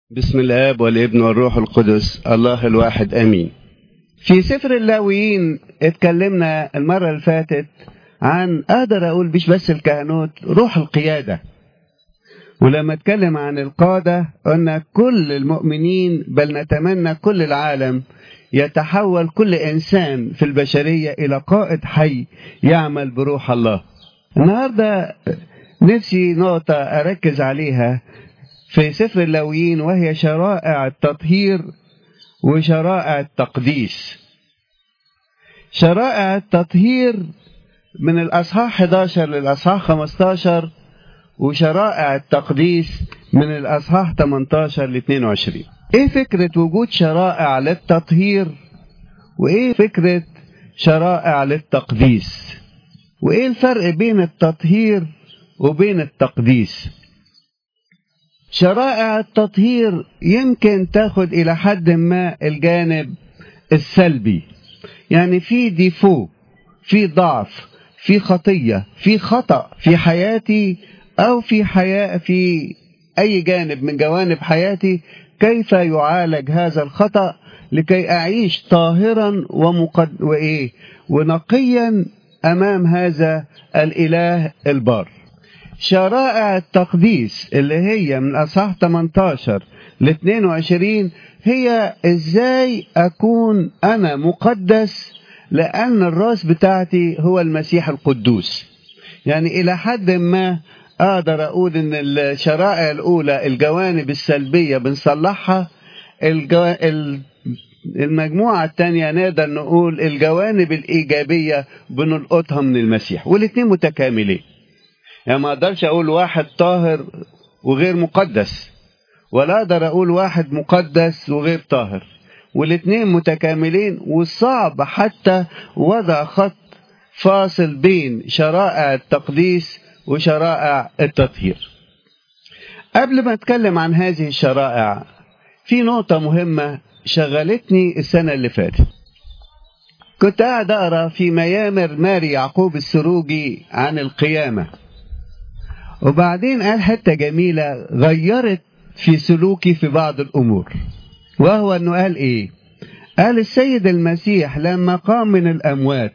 بسم الاب والابن والروح القدس الله الواحد امين في سفر اللاويين اتكلمنا المرة اللي فاتت عن اقدر اقول مش بس الكهنوت روح القيادة ولما اتكلم عن القادة قلنا كل المؤمنين بل نتمنى كل العالم يتحول كل انسان في البشرية الى قائد حي يعمل بروح الله النهاردة نفسي نقطة اركز عليها في سفر اللاويين وهي شرائع التطهير وشرائع التقديس شرائع التطهير من الأصحاح 11 للأصحاح 15 وشرائع التقديس من الأصحاح 18 ل 22 إيه فكرة وجود شرائع للتطهير وإيه فكرة شرائع للتقديس وإيه الفرق بين التطهير وبين التقديس شرائع التطهير يمكن تاخد إلى حد ما الجانب السلبي يعني في ديفو في ضعف في خطية في خطأ في حياتي أو في حياة في أي جانب من جوانب حياتي كيف يعالج هذا الخطأ لكي أعيش طاهرا ومقد... وإيه ونقيا أمام هذا الإله البار شرائع التقديس اللي هي من أصحاح 18 ل 22 هي ازاي اكون انا مقدس لان الراس بتاعتي هو المسيح القدوس يعني الى حد ما اقدر اقول ان الشرائع الاولى الجوانب السلبيه بنصلحها الجو... المجموعة الثانية نقدر نقول الجوانب الإيجابية بنلقطها من المسيح والاثنين متكاملين يعني ما اقدرش اقول واحد طاهر وغير مقدس ولا اقدر اقول واحد مقدس وغير طاهر والاثنين متكاملين والصعب حتى وضع خط فاصل بين شرائع التقديس وشرائع التطهير قبل ما اتكلم عن هذه الشرائع في نقطة مهمة شغلتني السنة اللي فاتت كنت قاعد أقرأ في ميامر ماري يعقوب السروجي عن القيامة وبعدين قال حتة جميلة غيرت في سلوكي في بعض الأمور وهو أنه قال إيه قال السيد المسيح لما قام من الأموات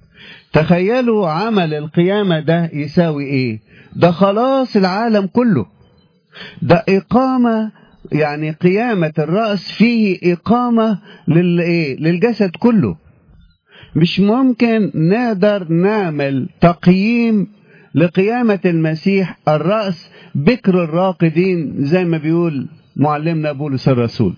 تخيلوا عمل القيامة ده يساوي إيه ده خلاص العالم كله ده إقامة يعني قيامة الرأس فيه إقامة للإيه للجسد كله مش ممكن نقدر نعمل تقييم لقيامة المسيح الرأس بكر الراقدين زي ما بيقول معلمنا بولس الرسول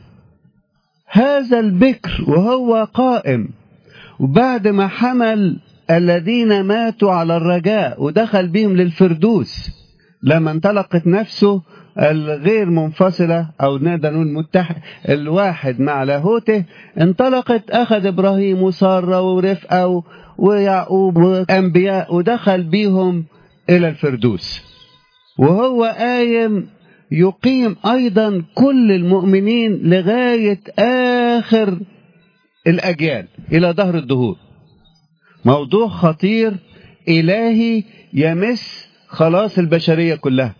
هذا البكر وهو قائم وبعد ما حمل الذين ماتوا على الرجاء ودخل بهم للفردوس لما انطلقت نفسه الغير منفصلة أو نقدر نقول متحد الواحد مع لاهوته انطلقت أخذ إبراهيم وسارة ورفقة ويعقوب وأنبياء ودخل بيهم إلى الفردوس وهو قايم يقيم أيضا كل المؤمنين لغاية آخر الأجيال إلى ظهر الدهور موضوع خطير إلهي يمس خلاص البشرية كلها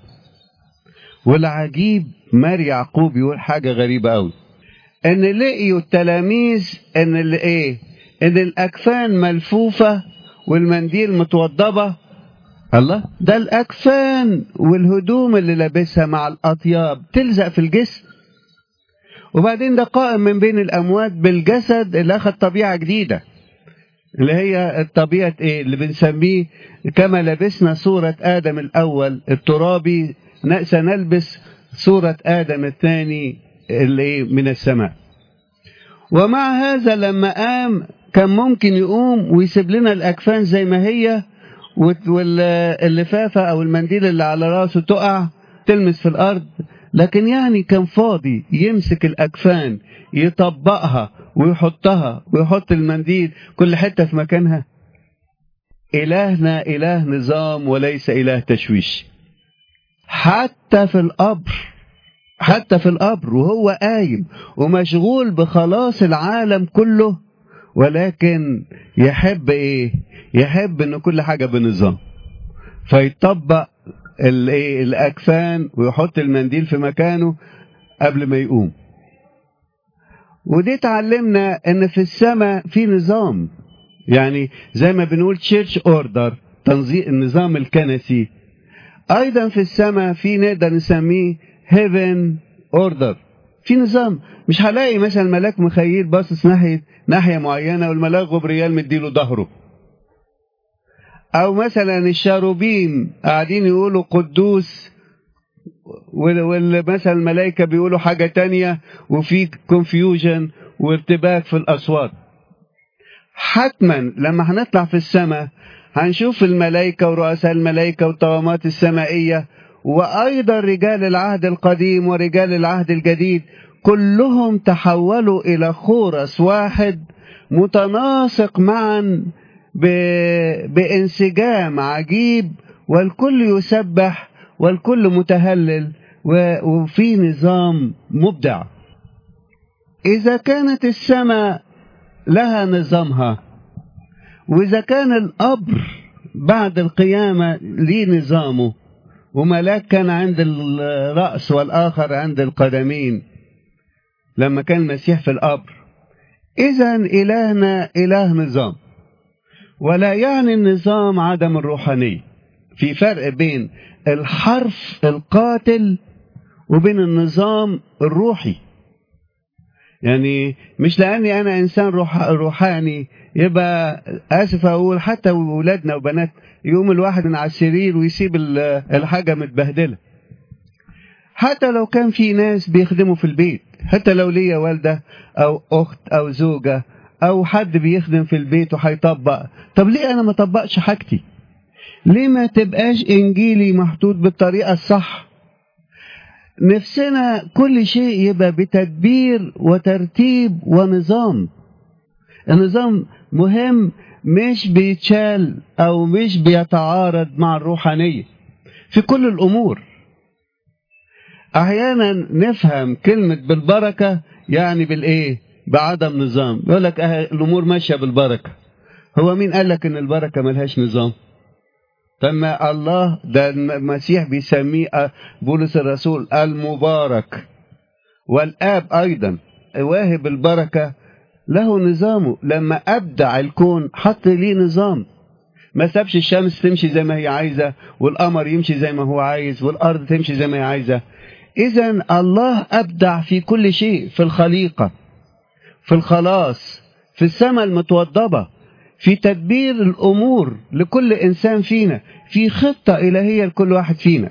والعجيب ماري يعقوب يقول حاجة غريبة أوي إن لقيوا التلاميذ إن الإيه إن الأكفان ملفوفة والمنديل متوضبة الله ده الأكفان والهدوم اللي لابسها مع الأطياب تلزق في الجسم وبعدين ده قائم من بين الأموات بالجسد اللي أخذ طبيعة جديدة اللي هي الطبيعة إيه اللي بنسميه كما لبسنا صورة آدم الأول الترابي سنلبس صورة آدم الثاني اللي من السماء ومع هذا لما قام كان ممكن يقوم ويسيب لنا الأكفان زي ما هي واللفافة أو المنديل اللي على راسه تقع تلمس في الأرض لكن يعني كان فاضي يمسك الأكفان يطبقها ويحطها ويحط المنديل كل حتة في مكانها إلهنا إله نظام وليس إله تشويش حتى في القبر حتى في القبر وهو قايم ومشغول بخلاص العالم كله ولكن يحب ايه يحب ان كل حاجه بنظام فيطبق الاكفان ويحط المنديل في مكانه قبل ما يقوم ودي تعلمنا ان في السماء في نظام يعني زي ما بنقول تشيرش اوردر تنظيم النظام الكنسي ايضا في السماء في نقدر نسميه هيفن اوردر في نظام مش هلاقي مثلا ملاك مخيل باصص ناحيه ناحيه معينه والملاك غبريال مديله ظهره او مثلا الشاروبيم قاعدين يقولوا قدوس ومثلا الملائكة بيقولوا حاجة تانية وفي كونفيوجن وارتباك في الأصوات حتما لما هنطلع في السماء هنشوف الملائكة ورؤساء الملائكة والطغمات السمائية وأيضا رجال العهد القديم ورجال العهد الجديد كلهم تحولوا إلى خورس واحد متناسق معا ب... بانسجام عجيب والكل يسبح والكل متهلل و... وفي نظام مبدع إذا كانت السماء لها نظامها وإذا كان القبر بعد القيامة ليه نظامه وملاك كان عند الرأس والآخر عند القدمين لما كان المسيح في القبر إذا إلهنا إله نظام ولا يعني النظام عدم الروحانية في فرق بين الحرف القاتل وبين النظام الروحي يعني مش لاني انا انسان روح روحاني يبقى اسف اقول حتى ولادنا وبنات يقوم الواحد من على السرير ويسيب الحاجه متبهدله حتى لو كان في ناس بيخدموا في البيت حتى لو ليا والده او اخت او زوجه او حد بيخدم في البيت وهيطبق طب ليه انا ما طبقش حاجتي ليه ما تبقاش انجيلي محطوط بالطريقه الصح نفسنا كل شيء يبقى بتدبير وترتيب ونظام النظام مهم مش بيتشال او مش بيتعارض مع الروحانيه في كل الامور احيانا نفهم كلمه بالبركه يعني بالايه بعدم نظام يقول لك اه الامور ماشيه بالبركه هو مين قال لك ان البركه ملهاش نظام فما الله ده المسيح بيسميه بولس الرسول المبارك والاب ايضا واهب البركه له نظامه لما ابدع الكون حط ليه نظام ما سابش الشمس تمشي زي ما هي عايزه والقمر يمشي زي ما هو عايز والارض تمشي زي ما هي عايزه اذا الله ابدع في كل شيء في الخليقه في الخلاص في السماء المتوضبة في تدبير الأمور لكل إنسان فينا في خطة إلهية لكل واحد فينا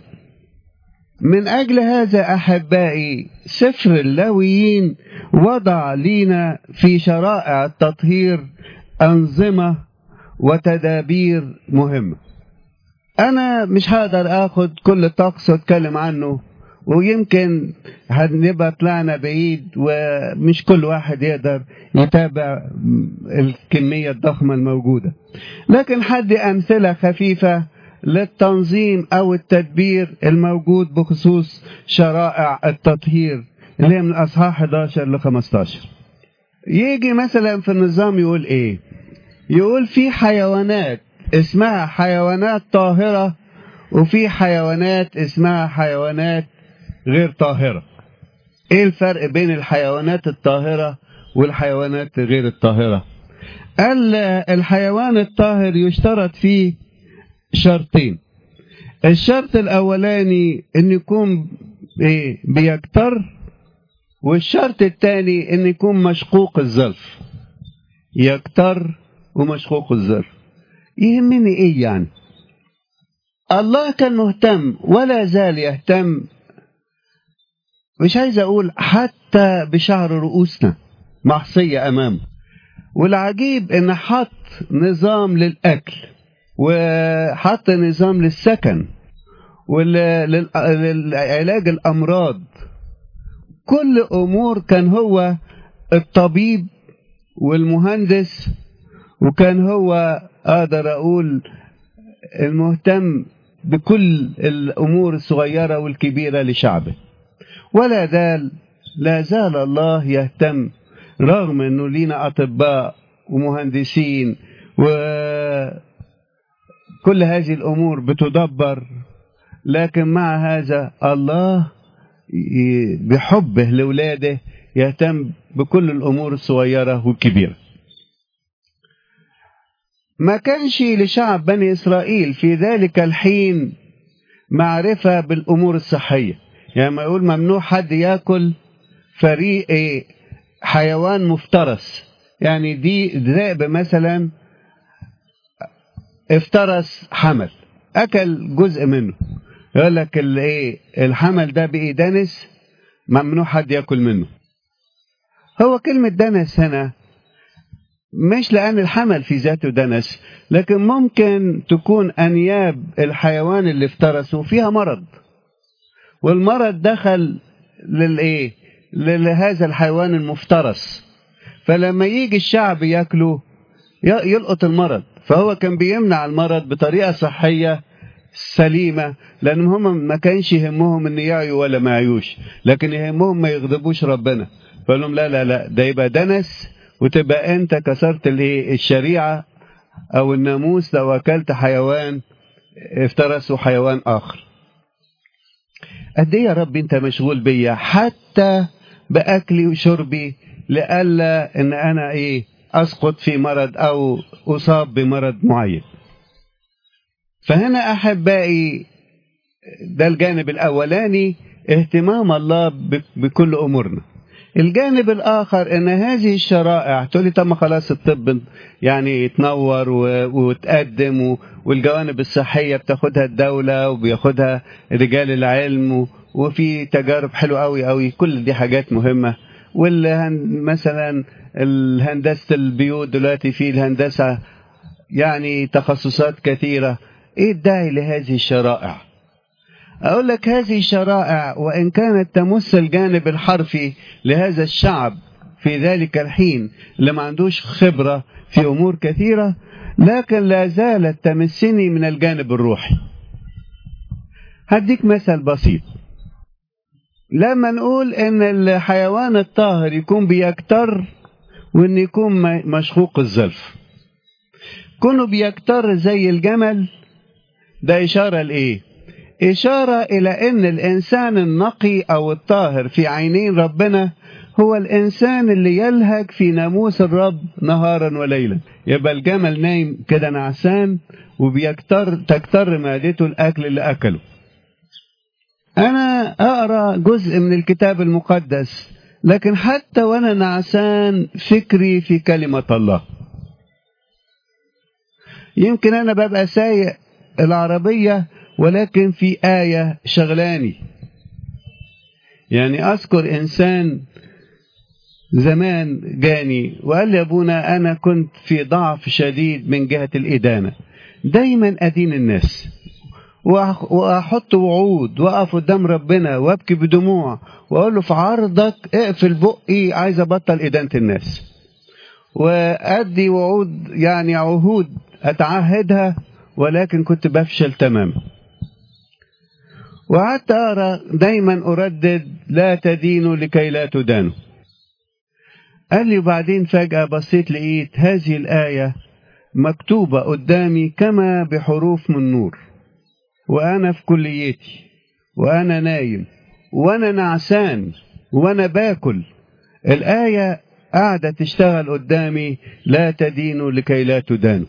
من أجل هذا أحبائي سفر اللاويين وضع لينا في شرائع التطهير أنظمة وتدابير مهمة أنا مش هقدر أخد كل طقس وأتكلم عنه ويمكن هنبقى طلعنا بعيد ومش كل واحد يقدر يتابع الكمية الضخمة الموجودة لكن حد أمثلة خفيفة للتنظيم أو التدبير الموجود بخصوص شرائع التطهير اللي هي من الأصحاح 11 ل 15 يجي مثلا في النظام يقول إيه يقول في حيوانات اسمها حيوانات طاهرة وفي حيوانات اسمها حيوانات غير طاهرة ايه الفرق بين الحيوانات الطاهرة والحيوانات غير الطاهرة قال الحيوان الطاهر يشترط فيه شرطين الشرط الاولاني ان يكون ايه بيكتر والشرط الثاني ان يكون مشقوق الظرف يكتر ومشقوق الظرف يهمني ايه يعني الله كان مهتم ولا زال يهتم مش عايز اقول حتى بشعر رؤوسنا محصية امامه والعجيب ان حط نظام للاكل وحط نظام للسكن ولعلاج الامراض كل امور كان هو الطبيب والمهندس وكان هو اقدر اقول المهتم بكل الامور الصغيره والكبيره لشعبه ولا زال لا زال الله يهتم رغم انه لينا اطباء ومهندسين وكل هذه الامور بتدبر لكن مع هذا الله بحبه لولاده يهتم بكل الأمور الصغيرة والكبيرة ما كانش لشعب بني إسرائيل في ذلك الحين معرفة بالأمور الصحية يعني ما يقول ممنوع حد يأكل فريق حيوان مفترس يعني دي ذئب مثلا افترس حمل أكل جزء منه يقول لك الايه الحمل ده بقي دنس ممنوع حد ياكل منه هو كلمة دنس هنا مش لأن الحمل في ذاته دنس لكن ممكن تكون أنياب الحيوان اللي افترسه فيها مرض والمرض دخل للإيه لهذا الحيوان المفترس فلما يجي الشعب ياكله يلقط المرض فهو كان بيمنع المرض بطريقة صحية سليمة لأن هم ما كانش يهمهم إن يعيوا ولا ما يعيوش لكن يهمهم ما يغضبوش ربنا فقال لهم لا لا لا ده يبقى دنس وتبقى أنت كسرت الشريعة أو الناموس لو أكلت حيوان افترسوا حيوان آخر قد إيه يا رب أنت مشغول بيا حتى بأكلي وشربي لئلا إن أنا إيه أسقط في مرض أو أصاب بمرض معين فهنا أحبائي ده الجانب الأولاني اهتمام الله بكل أمورنا الجانب الآخر أن هذه الشرائع تقول لي طب خلاص الطب يعني يتنور وتقدم والجوانب الصحية بتاخدها الدولة وبياخدها رجال العلم وفي تجارب حلوة قوي قوي كل دي حاجات مهمة مثلا الهندسة البيوت دلوقتي في الهندسة يعني تخصصات كثيرة ايه الداعي لهذه الشرائع اقول لك هذه الشرائع وان كانت تمس الجانب الحرفي لهذا الشعب في ذلك الحين اللي ما عندوش خبرة في امور كثيرة لكن لا زالت تمسني من الجانب الروحي هديك مثل بسيط لما نقول ان الحيوان الطاهر يكون بيكتر وان يكون مشقوق الزلف كونه بيكتر زي الجمل ده إشارة لإيه؟ إشارة إلى أن الإنسان النقي أو الطاهر في عينين ربنا هو الإنسان اللي يلهج في ناموس الرب نهارا وليلا يبقى الجمل نايم كده نعسان وبيكتر تكتر معدته الأكل اللي أكله أنا أقرأ جزء من الكتاب المقدس لكن حتى وأنا نعسان فكري في كلمة الله يمكن أنا ببقى سايق العربية ولكن في آية شغلاني يعني أذكر إنسان زمان جاني وقال لي أبونا أنا كنت في ضعف شديد من جهة الإدانة دايما أدين الناس وأحط وعود وأقف قدام ربنا وأبكي بدموع وأقول له في عرضك اقفل بقي عايز أبطل إدانة الناس وأدي وعود يعني عهود أتعهدها ولكن كنت بفشل تماما وقعدت أقرأ دايما أردد لا تدينوا لكي لا تدانوا قال لي وبعدين فجأة بصيت لقيت هذه الآية مكتوبة قدامي كما بحروف من نور وأنا في كليتي وأنا نايم وأنا نعسان وأنا باكل الآية قاعدة تشتغل قدامي لا تدينوا لكي لا تدانوا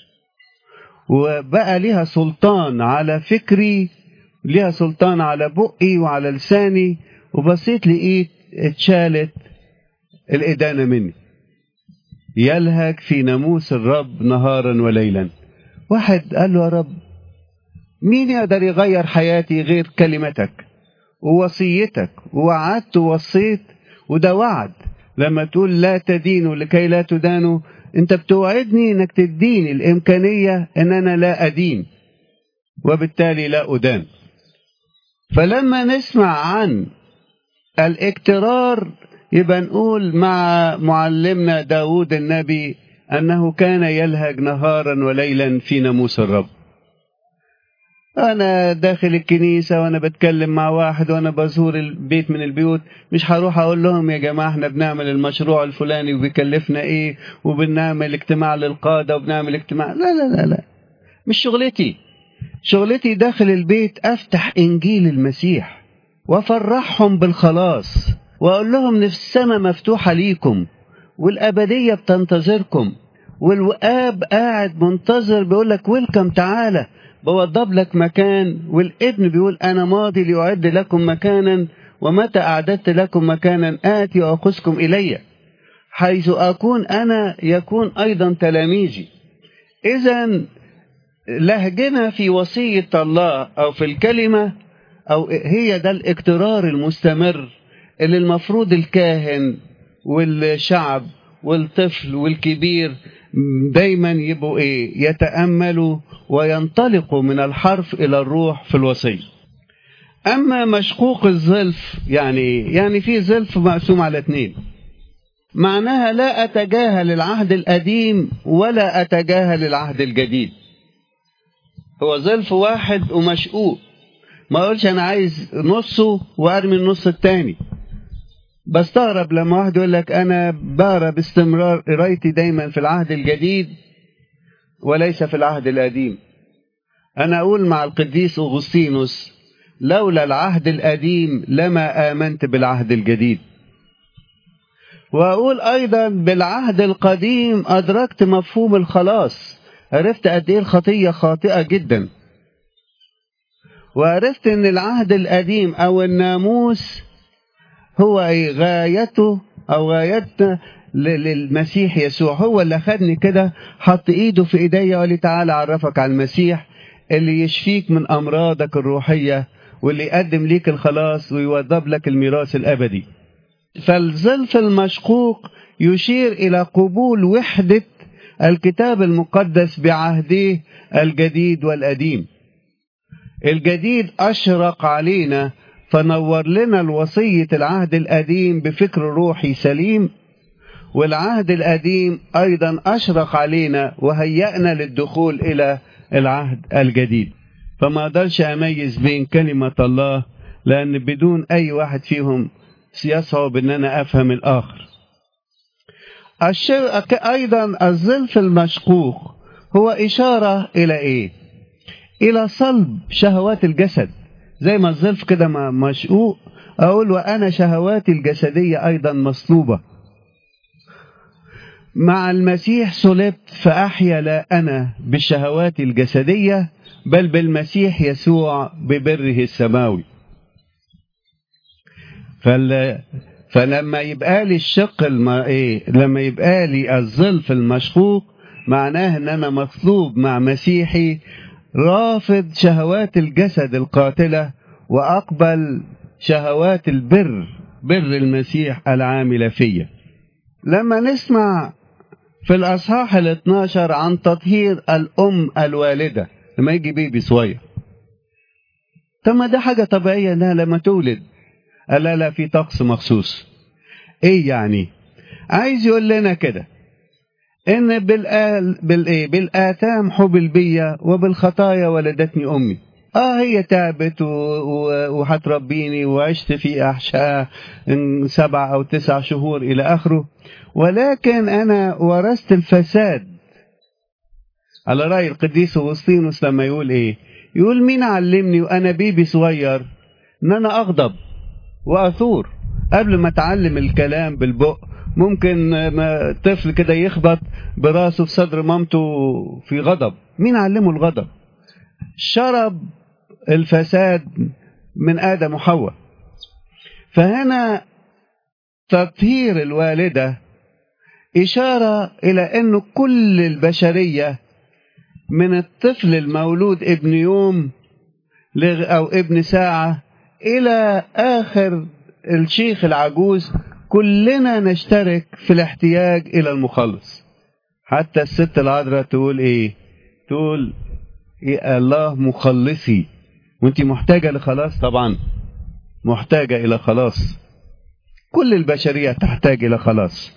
وبقى لها سلطان على فكري لها سلطان على بقي وعلى لساني وبصيت لقيت اتشالت الإدانة مني يلهج في ناموس الرب نهارا وليلا واحد قال له يا رب مين يقدر يغير حياتي غير كلمتك ووصيتك ووعدت ووصيت وده وعد لما تقول لا تدينوا لكي لا تدانوا انت بتوعدني انك تديني الامكانية ان انا لا ادين وبالتالي لا ادان فلما نسمع عن الاكترار يبقى نقول مع معلمنا داود النبي أنه كان يلهج نهارا وليلا في ناموس الرب أنا داخل الكنيسة وأنا بتكلم مع واحد وأنا بزور البيت من البيوت مش هروح أقول لهم يا جماعة احنا بنعمل المشروع الفلاني وبيكلفنا إيه وبنعمل اجتماع للقادة وبنعمل اجتماع لا لا لا لا مش شغلتي شغلتي داخل البيت أفتح إنجيل المسيح وافرحهم بالخلاص واقول لهم ان السماء مفتوحه ليكم والابديه بتنتظركم والوآب قاعد منتظر بيقول لك ويلكم تعالى بوضب لك مكان والابن بيقول انا ماضي لاعد لكم مكانا ومتى اعددت لكم مكانا اتي واخذكم الي حيث اكون انا يكون ايضا تلاميذي اذا لهجنا في وصيه الله او في الكلمه او هي ده الاقترار المستمر اللي المفروض الكاهن والشعب والطفل والكبير دايما يبقوا ايه يتاملوا وينطلقوا من الحرف الى الروح في الوصيه اما مشقوق الظلف يعني يعني في ظلف مقسوم على اتنين معناها لا اتجاهل العهد القديم ولا اتجاهل العهد الجديد هو ظلف واحد ومشقوق ما اقولش انا عايز نصه وارمي النص التاني بستغرب لما واحد يقول لك انا بقرا باستمرار قرايتي دايما في العهد الجديد وليس في العهد القديم انا اقول مع القديس اغسطينوس لولا العهد القديم لما امنت بالعهد الجديد واقول ايضا بالعهد القديم ادركت مفهوم الخلاص عرفت قد ايه الخطيه خاطئه جدا وعرفت ان العهد القديم او الناموس هو ايه غايته او غايتنا للمسيح يسوع هو اللي خدني كده حط ايده في ايديا وقال لي تعالى اعرفك على المسيح اللي يشفيك من امراضك الروحيه واللي يقدم ليك الخلاص ويوضب لك الميراث الابدي فالظلف المشقوق يشير الى قبول وحده الكتاب المقدس بعهديه الجديد والقديم الجديد اشرق علينا فنور لنا الوصية العهد القديم بفكر روحي سليم والعهد القديم أيضا أشرق علينا وهيأنا للدخول إلى العهد الجديد فما أقدرش أميز بين كلمة الله لأن بدون أي واحد فيهم يصعب أن أنا أفهم الآخر الشر... أيضا الظلف المشقوق هو إشارة إلى إيه؟ إلى صلب شهوات الجسد زي ما الظلف كده مشقوق اقول وانا شهواتي الجسديه ايضا مصلوبه مع المسيح صلبت فاحيا لا انا بالشهوات الجسديه بل بالمسيح يسوع ببره السماوي فل... فلما يبقى لي الشق الم... إيه؟ لما يبقى لي الظلف المشقوق معناه ان انا مطلوب مع مسيحي رافض شهوات الجسد القاتلة وأقبل شهوات البر بر المسيح العاملة فيا لما نسمع في الأصحاح ال 12 عن تطهير الأم الوالدة لما يجي بيبي صغير طب ما ده حاجة طبيعية إنها لما تولد لا لا في طقس مخصوص إيه يعني؟ عايز يقول لنا كده ان بالآل بالايه بالاثام حبل بيا وبالخطايا ولدتني امي اه هي تعبت وهتربيني وعشت في احشاء سبع او تسع شهور الى اخره ولكن انا ورثت الفساد على راي القديس اغسطينوس لما يقول ايه يقول مين علمني وانا بيبي صغير ان انا اغضب واثور قبل ما اتعلم الكلام بالبق ممكن طفل كده يخبط براسه في صدر مامته في غضب مين علمه الغضب شرب الفساد من آدم وحواء فهنا تطهير الوالدة إشارة إلى أنه كل البشرية من الطفل المولود ابن يوم أو ابن ساعة إلى آخر الشيخ العجوز كلنا نشترك في الاحتياج الى المخلص حتى الست العذراء تقول ايه تقول إيه الله مخلصي وانت محتاجة لخلاص طبعا محتاجة الى خلاص كل البشرية تحتاج الى خلاص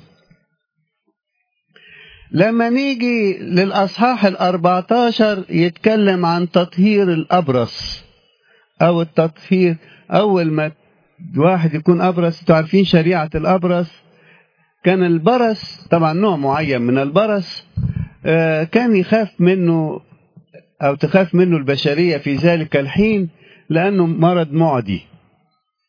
لما نيجي للأصحاح الأربعتاشر يتكلم عن تطهير الأبرص أو التطهير أول ما واحد يكون أبرص تعرفين شريعة الأبرص كان البرص طبعا نوع معين من البرص كان يخاف منه أو تخاف منه البشرية في ذلك الحين لأنه مرض معدي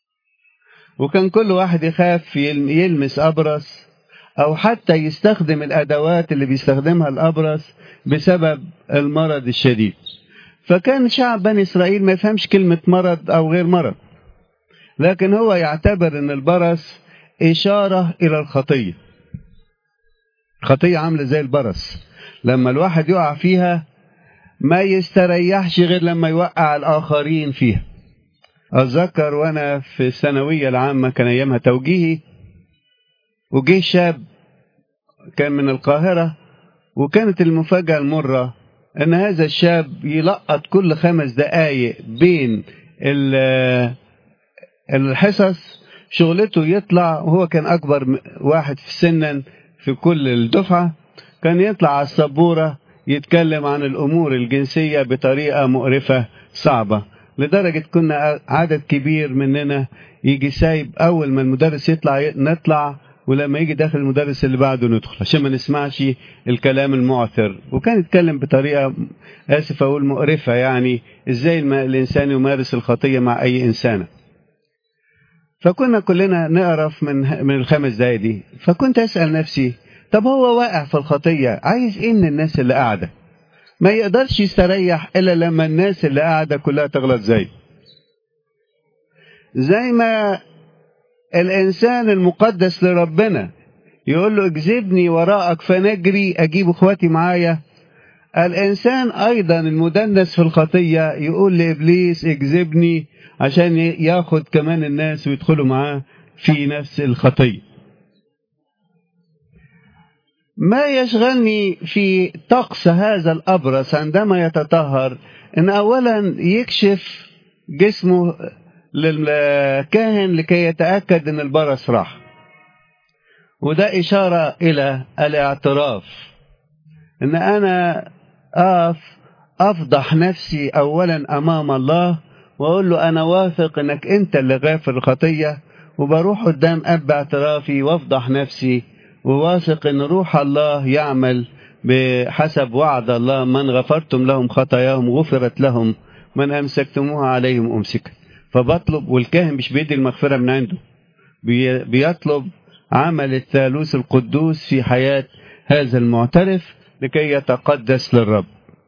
وكان كل واحد يخاف يلمس أبرص أو حتى يستخدم الأدوات اللي بيستخدمها الأبرص بسبب المرض الشديد فكان شعب بني إسرائيل ما يفهمش كلمة مرض أو غير مرض لكن هو يعتبر أن البرص إشارة إلى الخطية خطية عاملة زي البرص لما الواحد يقع فيها ما يستريحش غير لما يوقع الآخرين فيها أتذكر وأنا في الثانوية العامة كان أيامها توجيهي وجه شاب كان من القاهرة وكانت المفاجأة المرة أن هذا الشاب يلقط كل خمس دقايق بين الحصص شغلته يطلع وهو كان أكبر واحد في سنا في كل الدفعة كان يطلع على السبورة يتكلم عن الأمور الجنسية بطريقة مقرفة صعبة لدرجة كنا عدد كبير مننا يجي سايب أول ما المدرس يطلع نطلع ولما يجي داخل المدرس اللي بعده ندخل عشان ما نسمعش الكلام المعثر وكان يتكلم بطريقة آسف أقول مقرفة يعني إزاي الإنسان يمارس الخطية مع أي إنسانة فكنا كلنا نقرف من من الخمس دقايق دي فكنت أسأل نفسي طب هو واقع في الخطية عايز إيه من الناس اللي قاعدة ما يقدرش يستريح إلا لما الناس اللي قاعدة كلها تغلط زي زي ما الإنسان المقدس لربنا يقول له اجذبني وراءك فنجري أجيب إخواتي معايا الإنسان أيضا المدنس في الخطية يقول لإبليس اجذبني عشان ياخد كمان الناس ويدخلوا معاه في نفس الخطية ما يشغلني في طقس هذا الأبرص عندما يتطهر أن أولا يكشف جسمه للكاهن لكي يتأكد أن البرص راح وده إشارة إلى الاعتراف أن أنا أقف أفضح نفسي أولا أمام الله وأقول له أنا واثق أنك أنت اللي غافر الخطية وبروح قدام أب اعترافي وأفضح نفسي وواثق أن روح الله يعمل بحسب وعد الله من غفرتم لهم خطاياهم غفرت لهم من أمسكتموها عليهم أمسكت فبطلب والكاهن مش بيدي المغفرة من عنده بيطلب عمل الثالوث القدوس في حياة هذا المعترف لكي يتقدس للرب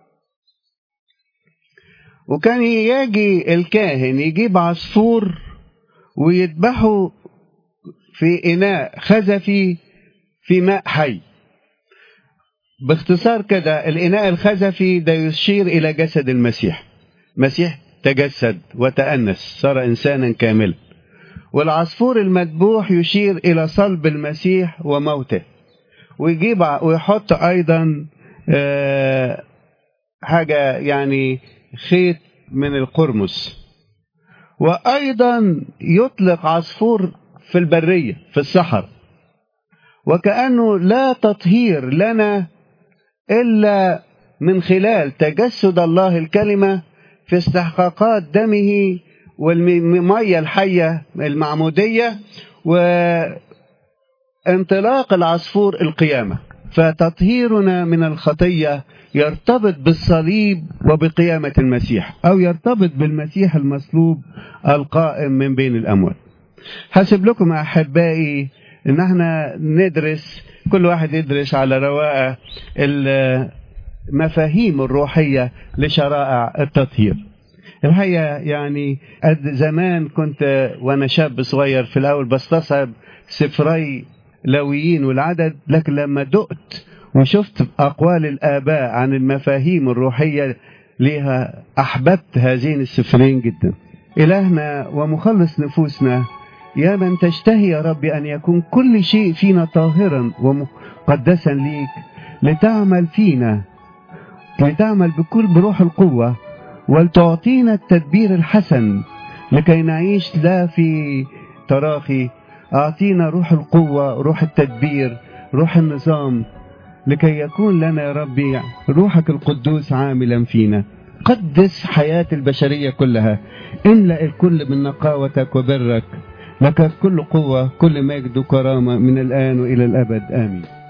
وكان يجي الكاهن يجيب عصفور ويذبحه في إناء خزفي في ماء حي باختصار كده الإناء الخزفي ده يشير إلى جسد المسيح مسيح تجسد وتأنس صار إنسانا كاملا والعصفور المذبوح يشير إلى صلب المسيح وموته ويجيب ويحط أيضا حاجة يعني خيط من القرمز وأيضا يطلق عصفور في البرية في الصحراء وكأنه لا تطهير لنا إلا من خلال تجسد الله الكلمة في استحقاقات دمه والمية الحية المعمودية وانطلاق العصفور القيامة فتطهيرنا من الخطية يرتبط بالصليب وبقيامة المسيح أو يرتبط بالمسيح المصلوب القائم من بين الأموات حسب لكم أحبائي إن احنا ندرس كل واحد يدرس على رواقة المفاهيم الروحية لشرائع التطهير الحقيقة يعني زمان كنت وأنا شاب صغير في الأول بستصعب سفري لويين والعدد لكن لما دقت وشفت أقوال الآباء عن المفاهيم الروحية لها أحببت هذين السفرين جدا إلهنا ومخلص نفوسنا يا من تشتهي يا رب أن يكون كل شيء فينا طاهرا ومقدسا ليك لتعمل فينا لتعمل بكل بروح القوة ولتعطينا التدبير الحسن لكي نعيش لا في تراخي أعطينا روح القوة روح التدبير روح النظام لكي يكون لنا يا ربي روحك القدوس عاملا فينا قدس حياة البشرية كلها املأ الكل من نقاوتك وبرك لك كل قوة كل مجد وكرامة من الآن وإلى الأبد آمين